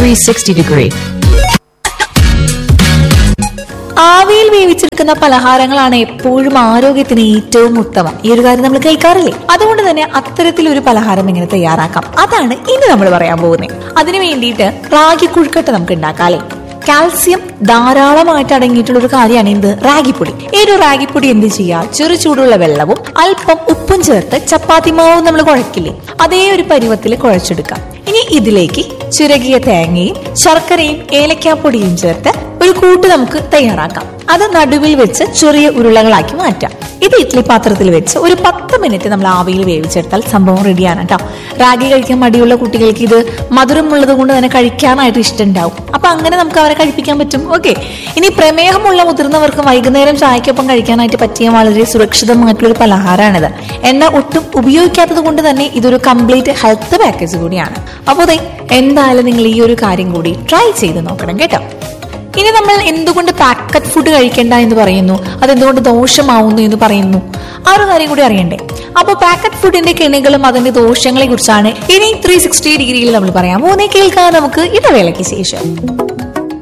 360 degree. ആവിയിൽ വേവിച്ചെടുക്കുന്ന പലഹാരങ്ങളാണ് എപ്പോഴും ആരോഗ്യത്തിന് ഏറ്റവും ഉത്തമം ഈ ഒരു കാര്യം നമ്മൾ കഴിക്കാറില്ലേ അതുകൊണ്ട് തന്നെ അത്തരത്തിലൊരു പലഹാരം എങ്ങനെ തയ്യാറാക്കാം അതാണ് ഇനി നമ്മൾ പറയാൻ പോകുന്നത് അതിനു വേണ്ടിയിട്ട് റാഗി കുഴുക്കട്ട നമുക്ക് ഉണ്ടാക്കാല്ലേ കാൽസ്യം ധാരാളമായിട്ട് അടങ്ങിയിട്ടുള്ള ഒരു കാര്യമാണ് എന്ത് റാഗിപ്പൊടി ഈ ഒരു റാഗിപ്പൊടി എന്ത് ചെയ്യുക ചെറു ചൂടുള്ള വെള്ളവും അല്പം ഉപ്പും ചേർത്ത് ചപ്പാത്തി മാവും നമ്മൾ കുഴക്കില്ലേ അതേ ഒരു പരുവത്തിൽ കുഴച്ചെടുക്കാം ഇനി ഇതിലേക്ക് ചിരകിയ തേങ്ങയും ശർക്കരയും ഏലക്കാപ്പൊടിയും ചേർത്ത് ഒരു കൂട്ട് നമുക്ക് തയ്യാറാക്കാം അത് നടുവിൽ വെച്ച് ചെറിയ ഉരുളകളാക്കി മാറ്റാം ഇത് ഇഡ്ഡലി പാത്രത്തിൽ വെച്ച് ഒരു പത്ത് മിനിറ്റ് നമ്മൾ ആവിയിൽ വേവിച്ചെടുത്താൽ സംഭവം റെഡിയാണ് കേട്ടോ റാഗി കഴിക്കാൻ മടിയുള്ള കുട്ടികൾക്ക് ഇത് മധുരമുള്ളത് കൊണ്ട് തന്നെ കഴിക്കാനായിട്ട് ഇഷ്ടമുണ്ടാവും അപ്പൊ അങ്ങനെ നമുക്ക് അവരെ കഴിപ്പിക്കാൻ പറ്റും ഓക്കെ ഇനി പ്രമേഹമുള്ള മുതിർന്നവർക്ക് വൈകുന്നേരം ചായക്കൊപ്പം കഴിക്കാനായിട്ട് പറ്റിയ വളരെ സുരക്ഷിതമായിട്ടുള്ള ഒരു പലഹാരമാണിത് എണ്ണ ഒട്ടും ഉപയോഗിക്കാത്തത് കൊണ്ട് തന്നെ ഇതൊരു കംപ്ലീറ്റ് ഹെൽത്ത് പാക്കേജ് കൂടിയാണ് അപ്പോൾ ദേ എന്തായാലും നിങ്ങൾ ഈ ഒരു കാര്യം കൂടി ട്രൈ ചെയ്ത് നോക്കണം കേട്ടോ ഇനി നമ്മൾ എന്തുകൊണ്ട് പാക്കറ്റ് ഫുഡ് കഴിക്കേണ്ട എന്ന് പറയുന്നു അതെന്തുകൊണ്ട് ദോഷമാവുന്നു എന്ന് പറയുന്നു ആ ഒരു കാര്യം കൂടി അറിയണ്ടേ അപ്പൊ പാക്കറ്റ് ഫുഡിന്റെ കെണികളും അതിന്റെ ദോഷങ്ങളെ കുറിച്ചാണ് ഇനി ത്രീ സിക്സ്റ്റി ഡിഗ്രിയിൽ നമ്മൾ പറയാം മൂന്നേ കേൾക്കാൻ നമുക്ക് ഇടവേളയ്ക്ക് ശേഷം